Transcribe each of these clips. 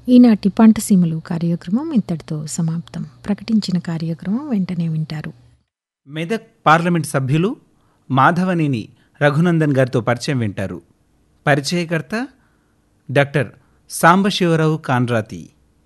ఈనాటి పంటసీమలు కార్యక్రమం ఇంతటితో సమాప్తం ప్రకటించిన కార్యక్రమం వెంటనే వింటారు మెదక్ పార్లమెంట్ సభ్యులు మాధవనేని రఘునందన్ గారితో పరిచయం వింటారు పరిచయకర్త డాక్టర్ సాంబశివరావు కాన్రాతి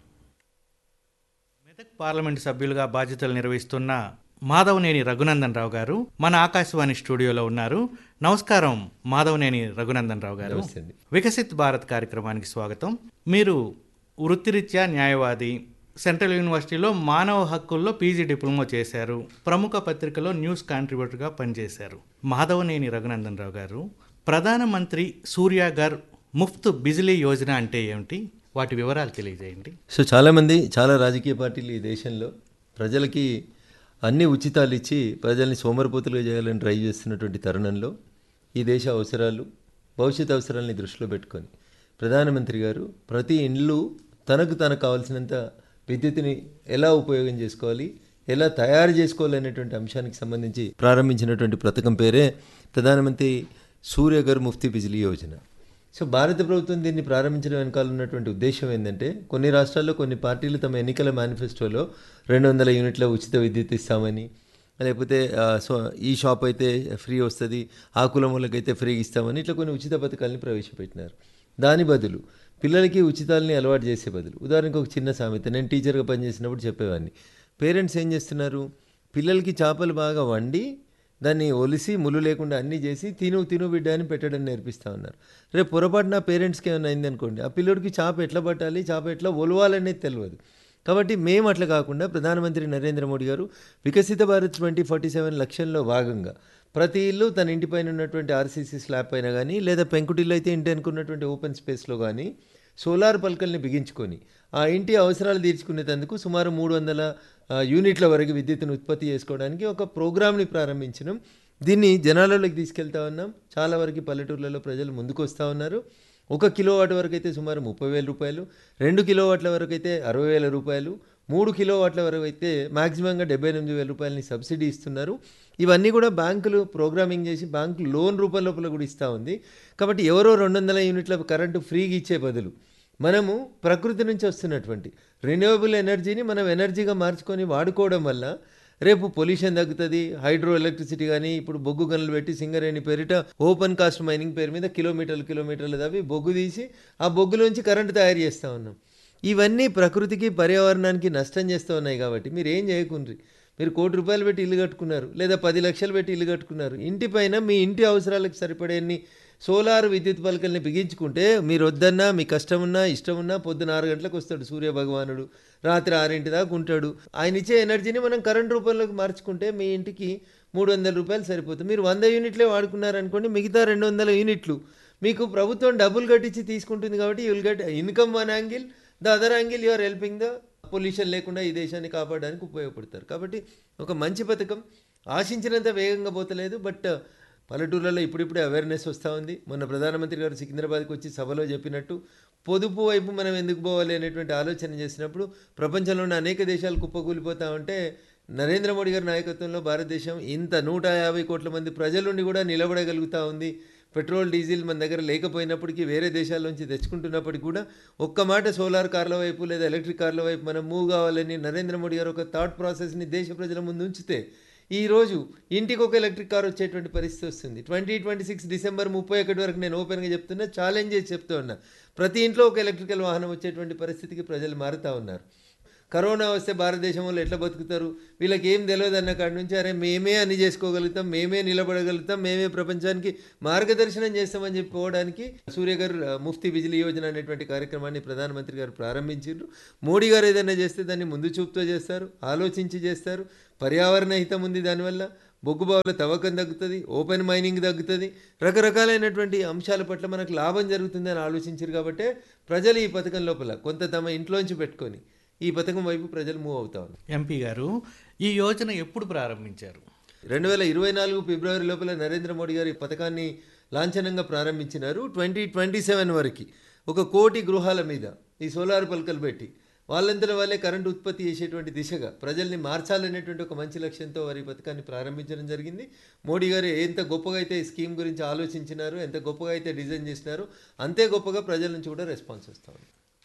మెదక్ పార్లమెంటు సభ్యులుగా బాధ్యతలు నిర్వహిస్తున్న మాధవనేని రఘునందన్ రావు గారు మన ఆకాశవాణి స్టూడియోలో ఉన్నారు నమస్కారం మాధవనేని రఘునందన్ రావు గారు వికసిత్ భారత్ కార్యక్రమానికి స్వాగతం మీరు వృత్తిరీత్యా న్యాయవాది సెంట్రల్ యూనివర్సిటీలో మానవ హక్కుల్లో పీజీ డిప్లొమా చేశారు ప్రముఖ పత్రికలో న్యూస్ కాంట్రిబ్యూటర్గా పనిచేశారు మాధవనేని రఘునందన్ రావు గారు ప్రధానమంత్రి సూర్యాగర్ ముఫ్త్ బిజిలీ యోజన అంటే ఏమిటి వాటి వివరాలు తెలియజేయండి సో చాలామంది చాలా రాజకీయ పార్టీలు ఈ దేశంలో ప్రజలకి అన్ని ఉచితాలు ఇచ్చి ప్రజల్ని సోమరిపోతులుగా చేయాలని ట్రై చేస్తున్నటువంటి తరుణంలో ఈ దేశ అవసరాలు భవిష్యత్ అవసరాలని దృష్టిలో పెట్టుకొని ప్రధానమంత్రి గారు ప్రతి ఇండ్లు తనకు తనకు కావాల్సినంత విద్యుత్తుని ఎలా ఉపయోగం చేసుకోవాలి ఎలా తయారు చేసుకోవాలనేటువంటి అంశానికి సంబంధించి ప్రారంభించినటువంటి పథకం పేరే ప్రధానమంత్రి సూర్యగర్ ముఫ్తీ బిజిలీ యోజన సో భారత ప్రభుత్వం దీన్ని ప్రారంభించడం వెనకాల ఉన్నటువంటి ఉద్దేశం ఏంటంటే కొన్ని రాష్ట్రాల్లో కొన్ని పార్టీలు తమ ఎన్నికల మేనిఫెస్టోలో రెండు వందల యూనిట్ల ఉచిత విద్యుత్ ఇస్తామని లేకపోతే ఆ, సో ఈ షాప్ అయితే ఫ్రీ వస్తుంది ఆ కులం వాళ్ళకైతే ఫ్రీ ఇస్తామని ఇట్లా కొన్ని ఉచిత పథకాలని ప్రవేశపెట్టినారు దాని బదులు పిల్లలకి ఉచితాలని అలవాటు చేసే బదులు ఉదాహరణకు ఒక చిన్న సామెత నేను టీచర్గా పనిచేసినప్పుడు చెప్పేవాడిని పేరెంట్స్ ఏం చేస్తున్నారు పిల్లలకి చేపలు బాగా వండి దాన్ని ఒలిసి ముళ్ళు లేకుండా అన్నీ చేసి తిను తిను బిడ్డ అని పెట్టడం నేర్పిస్తూ ఉన్నారు రేపు పొరపాటున పేరెంట్స్కి ఏమైనా అయింది అనుకోండి ఆ పిల్లోడికి చేప ఎట్లా పట్టాలి చేప ఎట్లా ఒలవాలనేది తెలియదు కాబట్టి మేము అట్లా కాకుండా ప్రధానమంత్రి నరేంద్ర మోడీ గారు వికసిత భారత్ ట్వంటీ ఫార్టీ సెవెన్ లక్ష్యంలో భాగంగా ప్రతి ఇల్లు తన ఇంటిపైన ఉన్నటువంటి ఆర్సీసీ స్లాబ్ పైన కానీ లేదా పెంకుటిల్లు అయితే ఇంటి అనుకున్నటువంటి ఓపెన్ స్పేస్లో కానీ సోలార్ పలకల్ని బిగించుకొని ఆ ఇంటి అవసరాలు తీర్చుకునేందుకు సుమారు మూడు వందల ఆ, యూనిట్ల వరకు విద్యుత్తును ఉత్పత్తి చేసుకోవడానికి ఒక ప్రోగ్రామ్ని ప్రారంభించినాం దీన్ని జనాలలోకి తీసుకెళ్తా ఉన్నాం చాలా వరకు పల్లెటూర్లలో ప్రజలు ముందుకు వస్తూ ఉన్నారు ఒక కిలో వాట్ వరకు అయితే సుమారు ముప్పై వేల రూపాయలు రెండు కిలో వాట్ల వరకు అయితే అరవై వేల రూపాయలు మూడు కిలో వాట్ల వరకు అయితే మ్యాక్సిమంగా డెబ్బై ఎనిమిది వేల రూపాయలని సబ్సిడీ ఇస్తున్నారు ఇవన్నీ కూడా బ్యాంకులు ప్రోగ్రామింగ్ చేసి బ్యాంకు లోన్ రూపం లోపల కూడా ఇస్తూ ఉంది కాబట్టి ఎవరో రెండు వందల యూనిట్ల కరెంటు ఫ్రీగా ఇచ్చే బదులు మనము ప్రకృతి నుంచి వస్తున్నటువంటి రెన్యూవబుల్ ఎనర్జీని మనం ఎనర్జీగా మార్చుకొని వాడుకోవడం వల్ల రేపు పొల్యూషన్ తగ్గుతుంది హైడ్రో ఎలక్ట్రిసిటీ కానీ ఇప్పుడు బొగ్గు గనులు పెట్టి సింగరేణి పేరిట ఓపెన్ కాస్ట్ మైనింగ్ పేరు మీద కిలోమీటర్లు కిలోమీటర్లు తవ్వి బొగ్గు తీసి ఆ బొగ్గులోంచి కరెంటు తయారు చేస్తూ ఉన్నాం ఇవన్నీ ప్రకృతికి పర్యావరణానికి నష్టం చేస్తూ ఉన్నాయి కాబట్టి మీరు ఏం చేయకుండ్రి మీరు కోటి రూపాయలు పెట్టి ఇల్లు కట్టుకున్నారు లేదా పది లక్షలు పెట్టి ఇల్లు కట్టుకున్నారు ఇంటిపైన మీ ఇంటి అవసరాలకు సరిపడేన్ని సోలార్ విద్యుత్ పలకల్ని బిగించుకుంటే మీరు వద్దన్నా మీ కష్టం ఉన్నా ఇష్టం ఉన్నా పొద్దున ఆరు గంటలకు వస్తాడు సూర్య భగవానుడు రాత్రి ఆరింటి దాకా ఉంటాడు ఆయన ఇచ్చే ఎనర్జీని మనం కరెంట్ రూపంలోకి మార్చుకుంటే మీ ఇంటికి మూడు వందల రూపాయలు సరిపోతుంది మీరు వంద యూనిట్లే వాడుకున్నారనుకోండి మిగతా రెండు వందల యూనిట్లు మీకు ప్రభుత్వం డబ్బులు కట్టించి తీసుకుంటుంది కాబట్టి you will get income one angle the other angle you are helping the pollution లేకుండా ఈ దేశాన్ని కాపాడడానికి ఉపయోగపడతారు కాబట్టి ఒక మంచి పథకం ఆశించినంత వేగంగా పోతలేదు బట్ పల్లెటూర్లలో ఇప్పుడిప్పుడే అవేర్నెస్ వస్తూ ఉంది మొన్న ప్రధానమంత్రి గారు సికింద్రాబాద్కి వచ్చి సభలో చెప్పినట్టు పొదుపు వైపు మనం ఎందుకు పోవాలి అనేటువంటి ఆలోచన చేసినప్పుడు ప్రపంచంలోని అనేక దేశాలు కుప్పకూలిపోతా ఉంటే నరేంద్ర మోడీ గారి నాయకత్వంలో భారతదేశం ఇంత నూట యాభై కోట్ల మంది ప్రజలుండి కూడా నిలబడగలుగుతూ ఉంది పెట్రోల్ డీజిల్ మన దగ్గర లేకపోయినప్పటికీ వేరే దేశాల నుంచి తెచ్చుకుంటున్నప్పటికీ కూడా ఒక్క మాట సోలార్ కార్ల వైపు లేదా ఎలక్ట్రిక్ కార్ల వైపు మనం మూవ్ కావాలని నరేంద్ర మోడీ గారు ఒక థాట్ ప్రాసెస్ని దేశ ప్రజల ముందు ఉంచితే ఈ రోజు ఇంటికి ఒక ఎలక్ట్రిక్ కార్ వచ్చేటువంటి పరిస్థితి వస్తుంది ట్వంటీ ట్వంటీ సిక్స్ డిసెంబర్ ముప్పై ఒకటి వరకు నేను ఓపెన్గా చెప్తున్నా ఛాలెంజ్ చేసి చెప్తూ ఉన్నా ప్రతి ఇంట్లో ఒక ఎలక్ట్రికల్ వాహనం వచ్చేటువంటి పరిస్థితికి ప్రజలు మారుతూ ఉన్నారు కరోనా వస్తే భారతదేశంలో ఎట్లా బతుకుతారు వీళ్ళకి ఏం తెలియదు అన్న కాడి నుంచి అరే మేమే అన్ని చేసుకోగలుగుతాం మేమే నిలబడగలుగుతాం మేమే ప్రపంచానికి మార్గదర్శనం చేస్తామని చెప్పుకోవడానికి సూర్య గారు ఆ, ముఫ్తీ బిజిలీ యోజన అనేటువంటి కార్యక్రమాన్ని ప్రధానమంత్రి గారు ప్రారంభించారు మోడీ గారు ఏదైనా చేస్తే దాన్ని ముందు చూపుతో చేస్తారు ఆలోచించి చేస్తారు పర్యావరణ హితం ఉంది దానివల్ల బొగ్గు బావుల తవ్వకం తగ్గుతుంది ఓపెన్ మైనింగ్ తగ్గుతుంది రకరకాలైనటువంటి అంశాల పట్ల మనకు లాభం జరుగుతుందని ఆలోచించారు కాబట్టి ప్రజలు ఈ పథకం లోపల కొంత తమ ఇంట్లోంచి పెట్టుకొని ఈ పథకం వైపు ప్రజలు మూవ్ అవుతా ఉన్నారు ఎంపీ గారు ఈ యోజన ఎప్పుడు ప్రారంభించారు రెండు వేల ఇరవై నాలుగు ఫిబ్రవరి లోపల నరేంద్ర మోడీ గారు ఈ పథకాన్ని లాంఛనంగా ప్రారంభించినారు ట్వంటీ ట్వంటీ సెవెన్ వరకు ఒక కోటి గృహాల మీద ఈ సోలార్ పలకలు పెట్టి వాళ్ళంతలో వాళ్ళే కరెంటు ఉత్పత్తి చేసేటువంటి దిశగా ప్రజల్ని మార్చాలనేటువంటి ఒక మంచి లక్ష్యంతో వారి ఈ పథకాన్ని ప్రారంభించడం జరిగింది మోడీ గారు ఎంత గొప్పగా అయితే ఈ స్కీమ్ గురించి ఆలోచించినారు ఎంత గొప్పగా అయితే డిజైన్ చేసినారో అంతే గొప్పగా ప్రజల నుంచి కూడా రెస్పాన్స్ వస్తూ ఉంది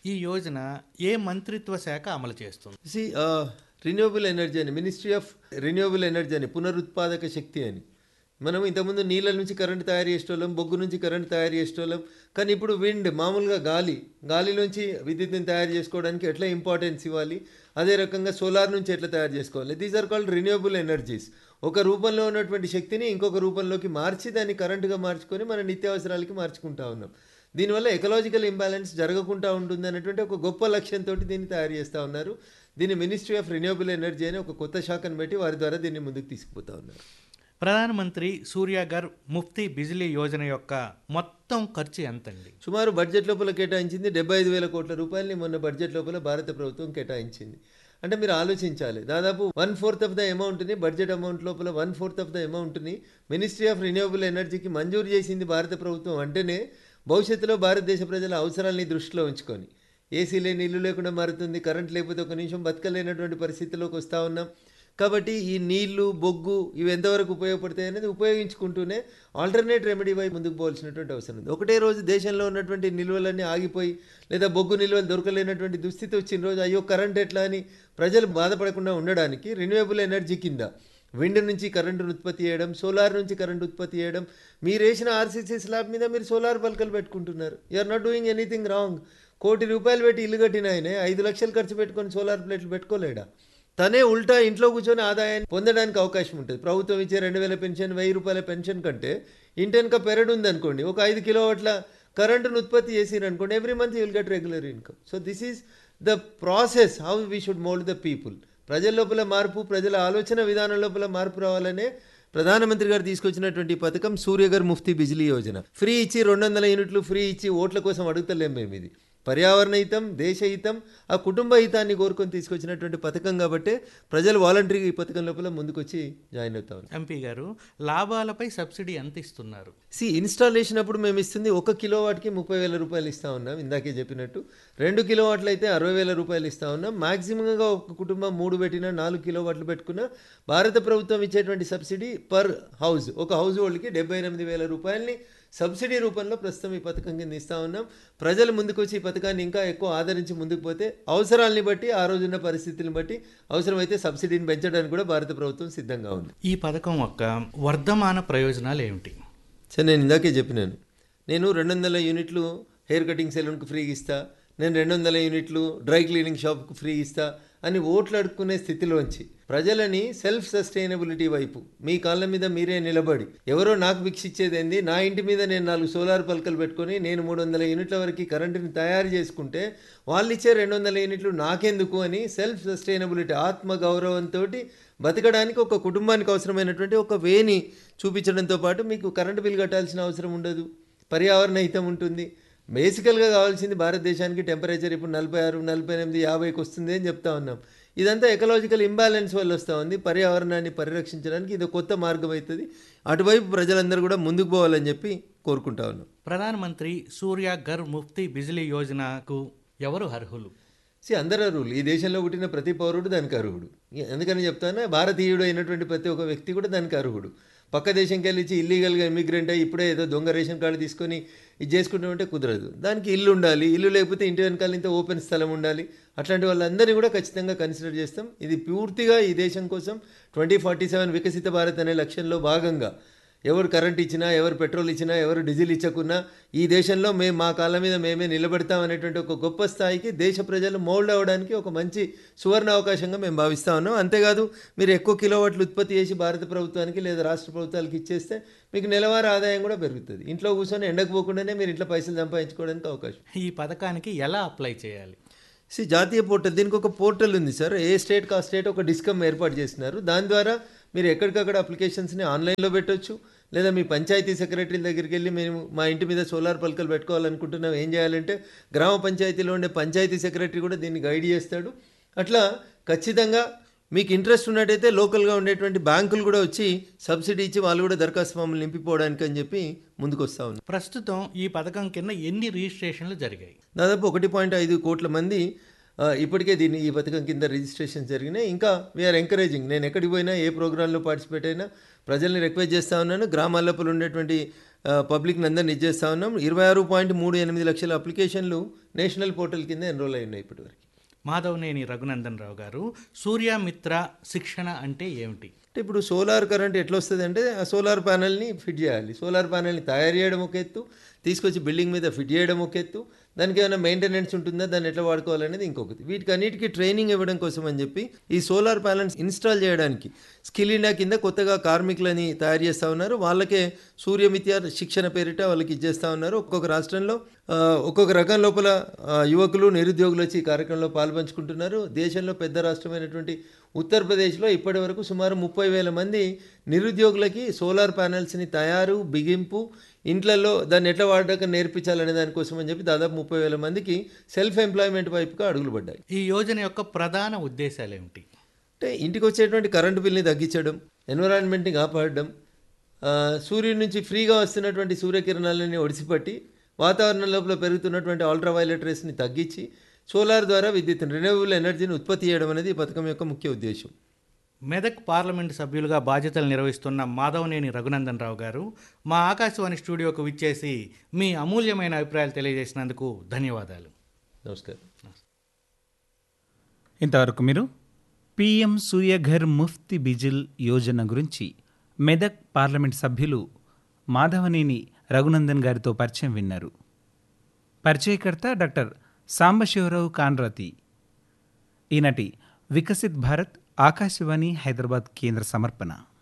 ఈ యోజన ఏ మంత్రిత్వ శాఖ అమలు చేస్తుంది సి రిన్యూవబుల్ ఎనర్జీ అని మినిస్ట్రీ ఆఫ్ రిన్యూవబుల్ ఎనర్జీ అని పునరుత్పాదక శక్తి అని మనం ఇంతకుముందు నీళ్ళ నుంచి కరెంట్ తయారు చేసేటోళ్ళం బొగ్గు నుంచి కరెంట్ తయారు చేసేటోళ్ళం కానీ ఇప్పుడు విండ్ మామూలుగా గాలి గాలిలోంచి విద్యుత్తుని తయారు చేసుకోవడానికి ఎట్లా ఇంపార్టెన్స్ ఇవ్వాలి అదే రకంగా సోలార్ నుంచి ఎట్లా తయారు చేసుకోవాలి these are called renewable energies ఒక రూపంలో ఉన్నటువంటి శక్తిని ఇంకొక రూపంలోకి మార్చి దాన్ని కరెంటుగా మార్చుకొని మన నిత్యావసరాలకి మార్చుకుంటా ఉన్నాం దీనివల్ల ఎకలాజికల్ ఇంబ్యాలెన్స్ జరగకుండా ఉంటుంది అనేటువంటి ఒక గొప్ప లక్ష్యంతో దీన్ని తయారు చేస్తూ ఉన్నారు దీన్ని మినిస్ట్రీ ఆఫ్ రిన్యూవబుల్ ఎనర్జీ అని ఒక కొత్త శాఖను పెట్టి వారి ద్వారా దీన్ని ముందుకు తీసుకుపోతా ఉన్నారు ప్రధానమంత్రి సూర్యాగర్ ముఫ్తీ బిజిలీ యోజన యొక్క మొత్తం ఖర్చు ఎంతండి సుమారు బడ్జెట్ లోపల కేటాయించింది డెబ్బై ఐదు వేల కోట్ల రూపాయలని మొన్న బడ్జెట్ లోపల భారత ప్రభుత్వం కేటాయించింది అంటే మీరు ఆలోచించాలి దాదాపు వన్ ఫోర్త్ ఆఫ్ ద అమౌంట్ని బడ్జెట్ అమౌంట్ లోపల వన్ ఫోర్త్ ఆఫ్ ద అమౌంట్ని మినిస్ట్రీ ఆఫ్ రిన్యూవబుల్ ఎనర్జీకి మంజూరు చేసింది భారత ప్రభుత్వం అంటేనే భవిష్యత్తులో భారతదేశ ప్రజల అవసరాలని దృష్టిలో ఉంచుకొని ఏసీ లేని ఇల్లు లేకుండా మారుతుంది కరెంట్ లేకపోతే ఒక నిమిషం బతకలేనటువంటి పరిస్థితిలోకి వస్తూ ఉన్నాం కాబట్టి ఈ నీళ్లు బొగ్గు ఇవి ఎంతవరకు ఉపయోగపడతాయి అనేది ఉపయోగించుకుంటూనే ఆల్టర్నేట్ రెమెడీ వైపు ముందుకు పోవాల్సినటువంటి అవసరం ఉంది ఒకటే రోజు దేశంలో ఉన్నటువంటి నిల్వలన్నీ ఆగిపోయి లేదా బొగ్గు నిల్వలు దొరకలేనటువంటి దుస్థితి వచ్చిన రోజు అయ్యో కరెంట్ ఎట్లా అని ప్రజలు బాధపడకుండా ఉండడానికి రిన్యూవబుల్ ఎనర్జీ కింద విండ్ నుంచి కరెంటును ఉత్పత్తి చేయడం సోలార్ నుంచి కరెంట్ ఉత్పత్తి చేయడం మీరు వేసిన ఆర్సీసీ స్లాబ్ మీద మీరు సోలార్ పలకలు పెట్టుకుంటున్నారు you are not doing anything wrong కోటి రూపాయలు పెట్టి ఇల్లు కట్టిన ఆయనే ఐదు లక్షలు ఖర్చు పెట్టుకొని సోలార్ ప్లేట్లు పెట్టుకోలేడా తనే ఉల్టా ఇంట్లో కూర్చొని ఆదాయాన్ని పొందడానికి అవకాశం ఉంటుంది ప్రభుత్వం ఇచ్చే రెండు వేల పెన్షన్ వెయ్యి రూపాయల పెన్షన్ కంటే ఇంటెనక పెరడు ఉందనుకోండి ఒక ఐదు కిలోవాట్ల కరెంటును ఉత్పత్తి చేసిరు అనుకోండి every month you'll get regular income so this is the process how we should mould the people ప్రజల లోపల మార్పు ప్రజల ఆలోచన విధానం లోపల మార్పు రావాలనే ప్రధానమంత్రి గారు తీసుకొచ్చినటువంటి పథకం సూర్యగర్ ముఫ్తీ బిజిలీ యోజన ఫ్రీ ఇచ్చి రెండు వందల యూనిట్లు ఫ్రీ ఇచ్చి ఓట్ల కోసం అడుగుతలేం మేము ఇది పర్యావరణ హితం దేశ హితం ఆ కుటుంబ హితాన్ని కోరుకొని తీసుకొచ్చినటువంటి పథకం కాబట్టి ప్రజలు వాలంటరీగా ఈ పథకం లోపల ముందుకొచ్చి జాయిన్ అవుతా ఉన్నారు ఎంపీ గారు లాభాలపై సబ్సిడీ ఎంత ఇస్తున్నారు సి ఇన్స్టాలేషన్ అప్పుడు మేము ఇస్తుంది ఒక కిలో వాట్కి ముప్పై వేల రూపాయలు ఇస్తా ఉన్నాం ఇందాకే చెప్పినట్టు రెండు కిలో వాట్లు అయితే అరవై వేల రూపాయలు ఇస్తా ఉన్నాం మాక్సిమంగా ఒక కుటుంబం మూడు పెట్టినా నాలుగు కిలో వాట్లు పెట్టుకున్నా భారత ప్రభుత్వం ఇచ్చేటువంటి సబ్సిడీ పర్ హౌస్ ఒక హౌస్ హోల్డ్కి డెబ్బై ఎనిమిది వేల రూపాయలని సబ్సిడీ రూపంలో ప్రస్తుతం ఈ పథకం కింద ఇస్తా ఉన్నాం ప్రజలు ముందుకు వచ్చి ఈ పథకాన్ని ఇంకా ఎక్కువ ఆదరించి ముందుకు పోతే అవసరాలని బట్టి ఆ రోజున్న పరిస్థితులను బట్టి అవసరమైతే సబ్సిడీని పెంచడానికి కూడా భారత ప్రభుత్వం సిద్ధంగా ఉంది ఈ పథకం యొక్క వర్ధమాన ప్రయోజనాలు ఏమిటి సరే నేను ఇందాకే చెప్పినాను నేను రెండు వందల యూనిట్లు హెయిర్ కటింగ్ సెలూన్కి ఫ్రీ ఇస్తా నేను రెండు వందల యూనిట్లు డ్రై క్లీనింగ్ షాప్కి ఫ్రీ ఇస్తా అని ఓట్లు అడుక్కునే స్థితిలోంచి ప్రజలని సెల్ఫ్ సస్టైనబిలిటీ వైపు మీ కాళ్ళ మీద మీరే నిలబడి ఎవరో నాకు వీక్షించేదేంది నా ఇంటి మీద నేను నాలుగు సోలార్ పలకలు పెట్టుకొని నేను మూడు వందల యూనిట్ల వరకు కరెంటుని తయారు చేసుకుంటే వాళ్ళు ఇచ్చే రెండు వందల యూనిట్లు నాకెందుకు అని సెల్ఫ్ సస్టైనబిలిటీ ఆత్మ గౌరవంతో బతకడానికి ఒక కుటుంబానికి అవసరమైనటువంటి ఒక వేని చూపించడంతో పాటు మీకు కరెంటు బిల్ కట్టాల్సిన అవసరం ఉండదు పర్యావరణ హితం ఉంటుంది బేసికల్గా కావాల్సింది భారతదేశానికి టెంపరేచర్ ఇప్పుడు నలభై ఆరు నలభై ఎనిమిది యాభైకి వస్తుంది అని చెప్తా ఉన్నాం ఇదంతా ఎకలాజికల్ ఇంబ్యాలెన్స్ వల్ల వస్తూ ఉంది పర్యావరణాన్ని పరిరక్షించడానికి ఇది కొత్త మార్గం అవుతుంది అటువైపు ప్రజలందరూ కూడా ముందుకు పోవాలని చెప్పి కోరుకుంటా ఉన్నాం ప్రధానమంత్రి సూర్య ఘర్ ముఫ్తీ బిజిలీ యోజనకు ఎవరు అర్హులు సి అందరు అర్హులు ఈ దేశంలో పుట్టిన ప్రతి పౌరుడు దానికి అర్హుడు ఎందుకని చెప్తాను భారతీయుడు అయినటువంటి ప్రతి ఒక్క వ్యక్తి కూడా దానికి అర్హుడు పక్క దేశంకి వెళ్ళి ఇచ్చి ఇల్లీగల్గా ఇమిగ్రెంట్ అయ్యి ఇప్పుడే ఏదో దొంగ రేషన్ కార్డు తీసుకొని ఇది చేసుకుంటూ ఉంటే కుదరదు దానికి ఇల్లు ఉండాలి ఇల్లు లేకపోతే ఇంటి వెనకాల ఇంత ఓపెన్ స్థలం ఉండాలి అట్లాంటి వాళ్ళందరినీ కూడా ఖచ్చితంగా కన్సిడర్ చేస్తాం ఇది పూర్తిగా ఈ దేశం కోసం ట్వంటీ ఫార్టీ సెవెన్ వికసిత భారత్ అనే లక్ష్యంలో భాగంగా ఎవరు కరెంట్ ఇచ్చినా ఎవరు పెట్రోల్ ఇచ్చినా ఎవరు డీజిల్ ఇచ్చకున్నా ఈ దేశంలో మేము మా కాళ్ళ మీద మేమే నిలబెడతాం అనేటువంటి ఒక గొప్ప స్థాయికి దేశ ప్రజలు మోల్డ్ అవ్వడానికి ఒక మంచి సువర్ణ అవకాశంగా మేము భావిస్తా ఉన్నాం అంతేకాదు మీరు ఎక్కువ కిలోవాట్లు ఉత్పత్తి చేసి భారత ప్రభుత్వానికి లేదా రాష్ట్ర ప్రభుత్వాలకు ఇచ్చేస్తే మీకు నెలవారీ ఆదాయం కూడా పెరుగుతుంది ఇంట్లో కూర్చొని ఎండకు పోకుండానే మీరు ఇంట్లో పైసలు సంపాదించుకోవడానికి అవకాశం ఈ పథకానికి ఎలా అప్లై చేయాలి సి జాతీయ పోర్టల్ దీనికి ఒక పోర్టల్ ఉంది సార్ ఏ స్టేట్ కా స్టేట్ ఒక డిస్కమ్ ఏర్పాటు చేసినారు దాని ద్వారా మీరు ఎక్కడికక్కడ అప్లికేషన్స్ని ఆన్లైన్లో పెట్టొచ్చు లేదా మీ పంచాయతీ సెక్రటరీల దగ్గరికి వెళ్ళి మేము మా ఇంటి మీద సోలార్ పలకలు పెట్టుకోవాలనుకుంటున్నాం ఏం చేయాలంటే గ్రామ పంచాయతీలో ఉండే పంచాయతీ సెక్రటరీ కూడా దీన్ని గైడ్ చేస్తాడు అట్లా ఖచ్చితంగా మీకు ఇంట్రెస్ట్ ఉన్నట్టయితే లోకల్గా ఉండేటువంటి బ్యాంకులు కూడా వచ్చి సబ్సిడీ ఇచ్చి వాళ్ళు కూడా దరఖాస్తు ఫామ్లు నింపిపోవడానికి అని చెప్పి ముందుకు వస్తూ ఉన్నారు ప్రస్తుతం ఈ పథకం కింద ఎన్ని రిజిస్ట్రేషన్లు జరిగాయి దాదాపు ఒకటి పాయింట్ ఐదు కోట్ల మంది ఆ, ఇప్పటికే దీన్ని ఈ పథకం కింద రిజిస్ట్రేషన్ జరిగినాయి ఇంకా వీఆర్ ఎంకరేజింగ్ నేను ఎక్కడికి పోయినా ఏ ప్రోగ్రాంలో పార్టిసిపేట్ అయినా ప్రజల్ని రిక్వెస్ట్ చేస్తూ ఉన్నాను గ్రామాల లోపల ఉండేటువంటి ఆ, పబ్లిక్ని అందరిని ఇచ్చేస్తా ఉన్నాం ఇరవై ఆరు పాయింట్ మూడు ఎనిమిది లక్షల అప్లికేషన్లు నేషనల్ పోర్టల్ కింద ఎన్రోల్ అయి ఉన్నాయి ఇప్పటివరకు మాధవనేని రఘునందన్ రావు గారు సూర్యమిత్ర శిక్షణ అంటే ఏమిటి అంటే ఇప్పుడు సోలార్ కరెంట్ ఎట్లా వస్తుంది అంటే ఆ సోలార్ ప్యానల్ని ఫిట్ చేయాలి సోలార్ ప్యానల్ని తయారు చేయడం ఒక ఎత్తు తీసుకొచ్చి బిల్డింగ్ మీద ఫిట్ చేయడం ఒక ఎత్తు దానికి ఏమైనా మెయింటెనెన్స్ ఉంటుందా దాన్ని ఎట్లా వాడుకోవాలనేది ఇంకొకటి వీటికి అన్నిటికీ ట్రైనింగ్ ఇవ్వడం కోసం అని చెప్పి ఈ సోలార్ ప్యానల్స్ ఇన్స్టాల్ చేయడానికి స్కిల్ ఇండియా కింద కొత్తగా కార్మికులని తయారు చేస్తూ ఉన్నారు వాళ్ళకే సూర్యమిత్య శిక్షణ పేరిట వాళ్ళకి ఇచ్చేస్తూ ఉన్నారు ఒక్కొక్క రాష్ట్రంలో ఆ, ఒక్కొక్క రకం లోపల ఆ, యువకులు నిరుద్యోగులు వచ్చి ఈ కార్యక్రమంలో పాల్పంచుకుంటున్నారు దేశంలో పెద్ద రాష్ట్రమైనటువంటి ఉత్తరప్రదేశ్లో ఇప్పటి వరకు సుమారు ముప్పై వేల మంది నిరుద్యోగులకి సోలార్ ప్యానెల్స్ని తయారు బిగింపు ఇంట్లలో దాన్ని ఎట్లా వాడక నేర్పించాలనే దానికోసం అని చెప్పి దాదాపు ముప్పై వేల మందికి సెల్ఫ్ ఎంప్లాయ్మెంట్ వైపుగా అడుగులు పడ్డాయి ఈ యోజన యొక్క ప్రధాన ఉద్దేశాలు ఏమిటి అంటే ఇంటికి వచ్చేటువంటి కరెంటు బిల్ని తగ్గించడం ఎన్విరాన్మెంట్ని కాపాడడం ఆ, సూర్యుడి నుంచి ఫ్రీగా వస్తున్నటువంటి సూర్యకిరణాలని ఒడిసిపట్టి వాతావరణం లోపల పెరుగుతున్నటువంటి అల్ట్రావైలెట్ రేస్ని తగ్గించి సోలార్ ద్వారా విద్యుత్ రెన్యూవబుల్ ఎనర్జీని ఉత్పత్తి చేయడం అనేది ఈ పథకం యొక్క ముఖ్య ఉద్దేశం మెదక్ పార్లమెంటు సభ్యులుగా బాధ్యతలు నిర్వహిస్తున్న మాధవనేని రఘునందన్ రావు గారు మా ఆకాశవాణి స్టూడియోకు విచ్చేసి మీ అమూల్యమైన అభిప్రాయాలు తెలియజేసినందుకు ధన్యవాదాలు నమస్కారం ఇంతవరకు మీరు పిఎం సూర్యఘర్ ముఫ్తి బిజిల్ యోజన గురించి మెదక్ పార్లమెంట్ సభ్యులు మాధవనేని రఘునందన్ గారితో పరిచయం విన్నారు పరిచయకర్త డాక్టర్ సాంబశివరావు కాన్రాతి ఈనాటి వికసిత్ భారత్ ఆకాశవాణి హైదరాబాద్ కేంద్ర సమర్పణ